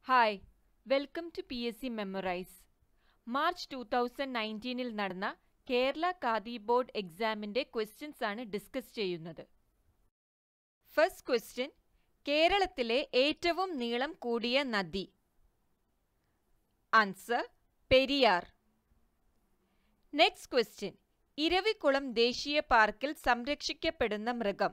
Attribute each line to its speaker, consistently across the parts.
Speaker 1: hi welcome to P S C memorise March two thousand നയൻറ്റീനിൽ നടന്ന Kerala Khadi board എക്സാമിന്റെ questions ആണ് ഡിസ്കസ് ചെയ്യുന്നത് ഫസ്റ്റ് ക്വസ്റ്റ്യൻ കേരളത്തിലെ ഏറ്റവും നീളം കൂടിയ നദി answer Periyar next question Eravikulam ദേശീയ പാർക്കിൽ സംരക്ഷിക്കപ്പെടുന്ന മൃഗം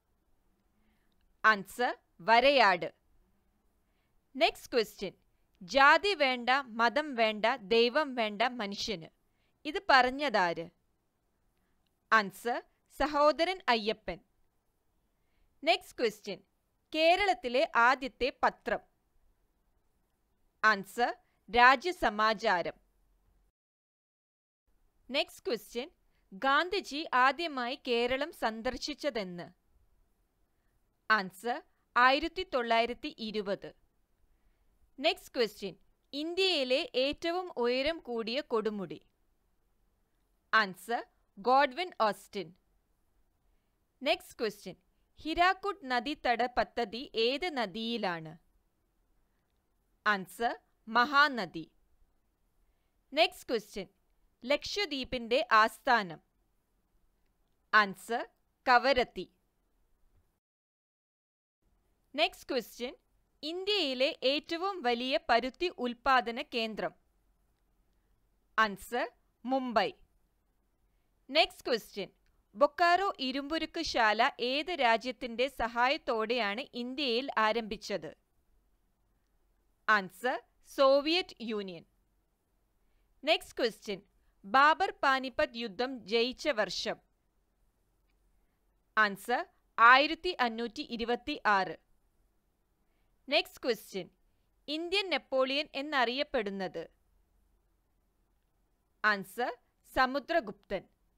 Speaker 1: ആൻസർ വരയാട് നെക്സ്റ്റ് ക്വസ്റ്റ്യൻ ജാതി വേണ്ട മതം വേണ്ട ദൈവം വേണ്ട മനുഷ്യന് ഇത് പറഞ്ഞതാര് ആൻസർ സഹോദരൻ അയ്യപ്പൻ നെക്സ്റ്റ് ക്വസ്റ്റ്യൻ കേരളത്തിലെ ആദ്യത്തെ പത്രം answer Rajyasamacharam next question Gandhiji ആദ്യമായി കേരളം സന്ദർശിച്ചതെന്ന് ആൻസർ ആയിരത്തി തൊള്ളായിരത്തി ഇരുപത് നെക്സ്റ്റ് ക്വസ്റ്റ്യൻ ഇന്ത്യയിലെ ഏറ്റവും ഉയരം കൂടിയ കൊടുമുടി answer Godwin Austen next question Hirakud നദീതട പദ്ധതി ഏത് നദിയിലാണ് ആൻസർ മഹാനദി നെക്സ്റ്റ് ക്വസ്റ്റ്യൻ ലക്ഷദ്വീപിന്റെ ആസ്ഥാനം ആൻസർ കവരത്തി നെക്സ്റ്റ് ക്വസ്റ്റ്യൻ ഇന്ത്യയിലെ ഏറ്റവും വലിയ പരുത്തി ഉൽപാദന കേന്ദ്രം answer Mumbai next question Bokaro ഇരുമ്പുരുക്ക് ശാല ഏത് രാജ്യത്തിന്റെ സഹായത്തോടെയാണ് ഇന്ത്യയിൽ ആരംഭിച്ചത് answer Soviet Union next question Babar Panipat യുദ്ധം ജയിച്ച വർഷം ആൻസർ ആയിരത്തി അഞ്ഞൂറ്റി ഇരുപത്തി ആറ് നെക്സ്റ്റ് ക്വസ്റ്റ്യൻ ഇന്ത്യൻ നെപ്പോളിയൻ എന്നറിയപ്പെടുന്നത് answer Samudraguptan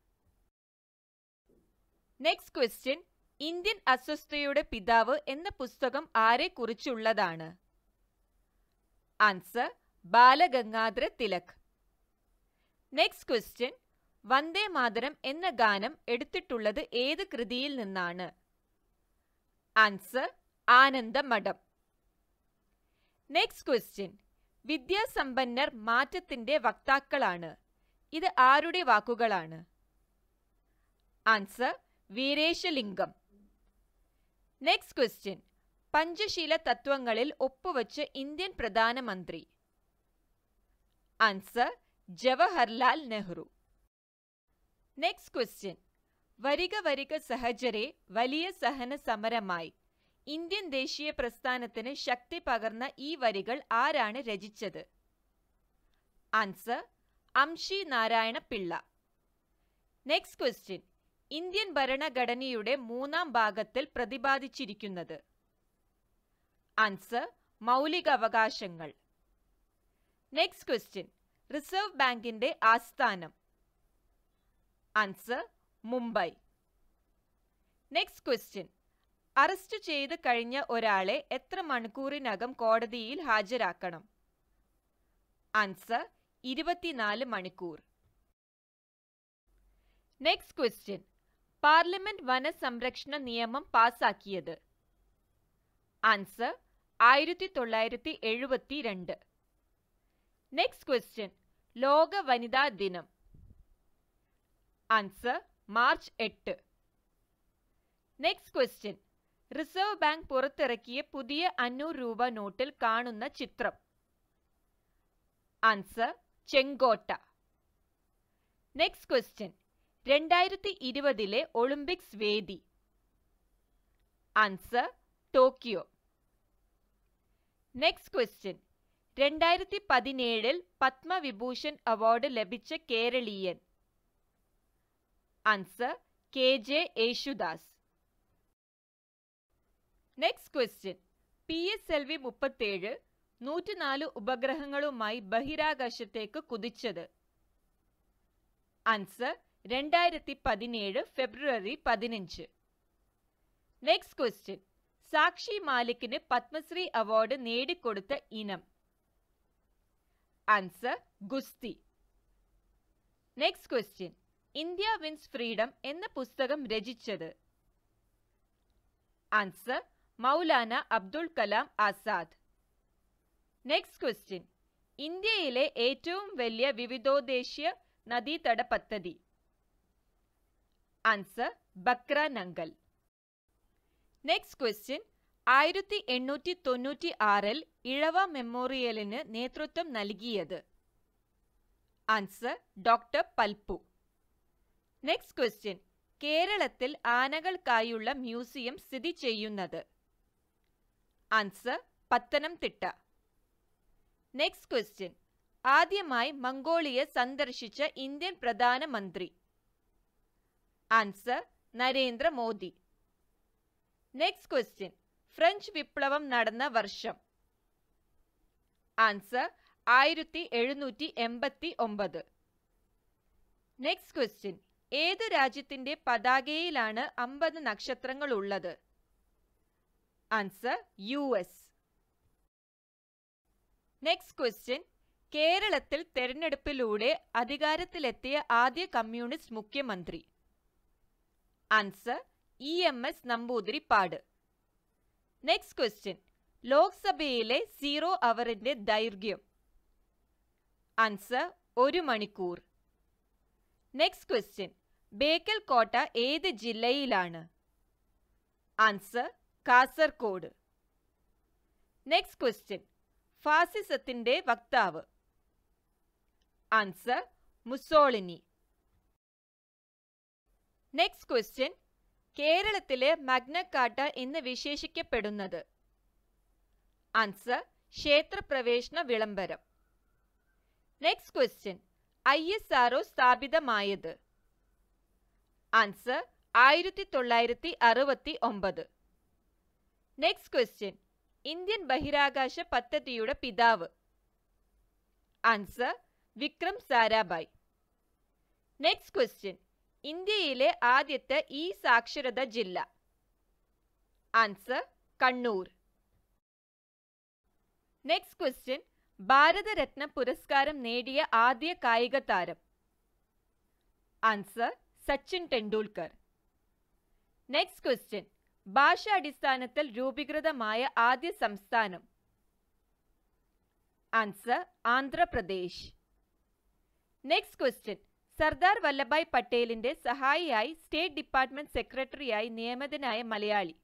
Speaker 1: next question Indian അസ്വസ്ഥയുടെ പിതാവ് എന്ന പുസ്തകം ആരെക്കുറിച്ചുള്ളതാണ് answer Balagangadhara Tilak next question Vande Mataram എന്ന ഗാനം എടുത്തിട്ടുള്ളത് ഏത് കൃതിയിൽ നിന്നാണ് ആൻസർ ആനന്ദമഠം നെക്സ്റ്റ് ക്വസ്റ്റ്യൻ വിദ്യാസമ്പന്നർ മാറ്റത്തിന്റെ വക്താക്കളാണ് ഇത് ആരുടെ വാക്കുകളാണ് ആൻസർ വീരേശലിംഗം നെക്സ്റ്റ് ക്വസ്റ്റ്യൻ പഞ്ചശീല തത്വങ്ങളിൽ ഒപ്പുവച്ച് ഇന്ത്യൻ പ്രധാനമന്ത്രി answer Jawaharlal Nehru next question വരിക വരിക സഹചരെ വലിയ സഹന സമരമായി ഇന്ത്യൻ ദേശീയ പ്രസ്ഥാനത്തിന് ശക്തി പകർന്ന ഈ വരികൾ ആരാണ് രചിച്ചത് answer Amshi Narayana Pillai next question Indian ഭരണഘടനയുടെ മൂന്നാം ഭാഗത്തിൽ പ്രതിപാദിച്ചിരിക്കുന്നത് ആൻസർ മൗലികാവകാശങ്ങൾ നെക്സ്റ്റ് ക്വസ്റ്റ്യൻ റിസർവ് ബാങ്കിന്റെ ആസ്ഥാനം answer Mumbai next question arrest ചെയ്ത് കഴിഞ്ഞ ഒരാളെ എത്ര മണിക്കൂറിനകം കോടതിയിൽ ഹാജരാക്കണം ആൻസർ ഇരുപത്തിനാല് മണിക്കൂർ നെക്സ്റ്റ് ക്വസ്റ്റ്യൻ പാർലമെന്റ് വനസംരക്ഷണ നിയമം പാസാക്കിയത് ആൻസർ ആയിരത്തി തൊള്ളായിരത്തി എഴുപത്തി രണ്ട് നെക്സ്റ്റ് ക്വസ്റ്റ്യൻ ലോക വനിതാ ദിനം ആൻസർ മാർച്ച് എട്ട് നെക്സ്റ്റ് ക്വസ്റ്റ്യൻ റിസർവ് ബാങ്ക് പുറത്തിറക്കിയ പുതിയ അഞ്ഞൂറ് രൂപ നോട്ടിൽ കാണുന്ന ചിത്രം ആൻസർ ചെങ്കോട്ട നെക്സ്റ്റ് ക്വസ്റ്റ്യൻ രണ്ടായിരത്തി ഇരുപതിലെ ഒളിമ്പിക്സ് വേദി ആൻസർ ടോക്കിയോ നെക്സ്റ്റ് ക്വസ്റ്റ്യൻ രണ്ടായിരത്തി പതിനേഴിൽ പത്മവിഭൂഷൺ അവാർഡ് ലഭിച്ച കേരളീയൻ answer K J Yesudas next question P S L V മുപ്പത്തേഴ് നൂറ്റിനാല് ഉപഗ്രഹങ്ങളുമായി ബഹിരാകാശത്തേക്ക് കുതിച്ചത് ആൻസർ രണ്ടായിരത്തി പതിനേഴ് ഫെബ്രുവരി പതിനഞ്ച് നെക്സ്റ്റ് ക്വസ്റ്റ്യൻ സാക്ഷി മാലിക്കിന് പത്മശ്രീ അവാർഡ് നേടിക്കൊടുത്ത ഇനം ആൻസർ ഗുസ്തി next question India wins freedom എന്ന പുസ്തകം രചിച്ചത് answer Maulana Abdul Kalam Azad next question ഇന്ത്യയിലെ ഏറ്റവും വലിയ വിവിധോദ്ദേശീയ നദീതട പദ്ധതി answer Bhakra Nangal next question ആയിരത്തി എണ്ണൂറ്റി തൊണ്ണൂറ്റി ആറിൽ ഇഴവ മെമ്മോറിയലിന് നേതൃത്വം നൽകിയത് answer doctor Palpu next question കേരളത്തിൽ ആനകൾക്കായുള്ള മ്യൂസിയം സ്ഥിതി ചെയ്യുന്നത് ആൻസർ പത്തനംതിട്ട നെക്സ്റ്റ് ക്വസ്റ്റ്യൻ ആദ്യമായി മംഗോളിയ സന്ദർശിച്ച ഇന്ത്യൻ പ്രധാനമന്ത്രി answer Narendra Modi next question French വിപ്ലവം നടന്ന വർഷം ആൻസർ ആയിരത്തി എഴുന്നൂറ്റി എൺപത്തി ഒമ്പത് നെക്സ്റ്റ് ക്വസ്റ്റ്യൻ ഏത് രാജ്യത്തിന്റെ പതാകയിലാണ് അമ്പത് നക്ഷത്രങ്ങൾ ഉള്ളത് answer U S next question കേരളത്തിൽ തെരഞ്ഞെടുപ്പിലൂടെ അധികാരത്തിലെത്തിയ ആദ്യ കമ്മ്യൂണിസ്റ്റ് മുഖ്യമന്ത്രി answer E M S Namboodiripad next question ലോക്സഭയിലെ സീറോ അവറിന്റെ ദൈർഘ്യം ആൻസർ ഒരു മണിക്കൂർ നെക്സ്റ്റ് ക്വസ്റ്റ്യൻ ബേക്കൽ കോട്ട ഏത് ജില്ലയിലാണ് ആൻസർ കാസർകോട് നെക്സ്റ്റ് ക്വസ്റ്റ്യൻ ഫാസിസത്തിന്റെ വക്താവ് ആൻസർ മുസോളിനി നെക്സ്റ്റ് ക്വസ്റ്റ്യൻ കേരളത്തിലെ മഗ്നക്കാട്ട എന്ന് വിശേഷിക്കപ്പെടുന്നത് ആൻസർ ക്ഷേത്രപ്രവേശന വിളംബരം next question I S RO സ്ഥാപിതമായത് ആൻസർ ആയിരത്തി തൊള്ളായിരത്തി അറുപത്തി ഒമ്പത് നെക്സ്റ്റ് ക്വസ്റ്റ്യൻ ഇന്ത്യൻ ബഹിരാകാശ പദ്ധതിയുടെ പിതാവ് answer Vikram Sarabhai next question ഇന്ത്യയിലെ ആദ്യത്തെ ഇ സാക്ഷരത ജില്ല answer Kannur next question Bharat Ratna പുരസ്കാരം നേടിയ ആദ്യ കായിക താരം answer Sachin Tendulkar next question ഭാഷാടിസ്ഥാനത്തിൽ രൂപീകൃതമായ ആദ്യ സംസ്ഥാനം answer Andhra Pradesh next question Sardar Vallabhbhai പട്ടേലിന്റെ സഹായിയായി സ്റ്റേറ്റ് ഡിപ്പാർട്ട്മെന്റ് സെക്രട്ടറിയായി നിയമിതനായ Malayali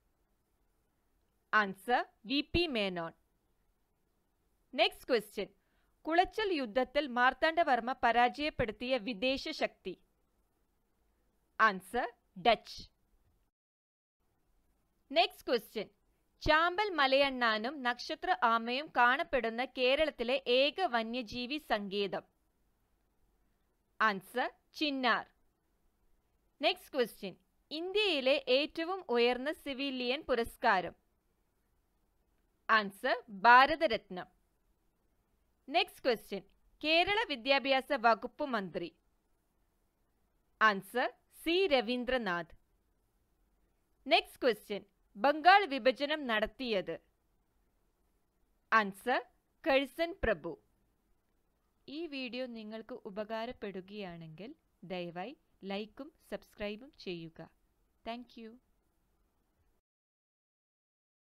Speaker 1: answer V P Menon next question Kulachal യുദ്ധത്തിൽ മാർത്താണ്ഡവർമ്മ പരാജയപ്പെടുത്തിയ വിദേശ ശക്തി ആൻസർ ഡച്ച് നെക്സ്റ്റ് ക്വസ്റ്റ്യൻ ചാമ്പൽ മലയണ്ണാനും നക്ഷത്ര ആമയും കാണപ്പെടുന്ന കേരളത്തിലെ ഏക വന്യജീവി സങ്കേതം ആൻസർ ചിന്നാർ നെക്സ്റ്റ് ക്വസ്റ്റ്യൻ ഇന്ത്യയിലെ ഏറ്റവും ഉയർന്ന സിവിലിയൻ പുരസ്കാരം answer Bharat Ratna next question Kerala വിദ്യാഭ്യാസ വകുപ്പ് മന്ത്രി answer C Raveendranath next question Bengal വിഭജനം നടത്തിയത് ആൻസർ കഴ്സൺ പ്രഭു ഈ വീഡിയോ നിങ്ങൾക്ക് ഉപകാരപ്പെടുകയാണെങ്കിൽ ദയവായി ലൈക്കും സബ്സ്ക്രൈബും ചെയ്യുക താങ്ക്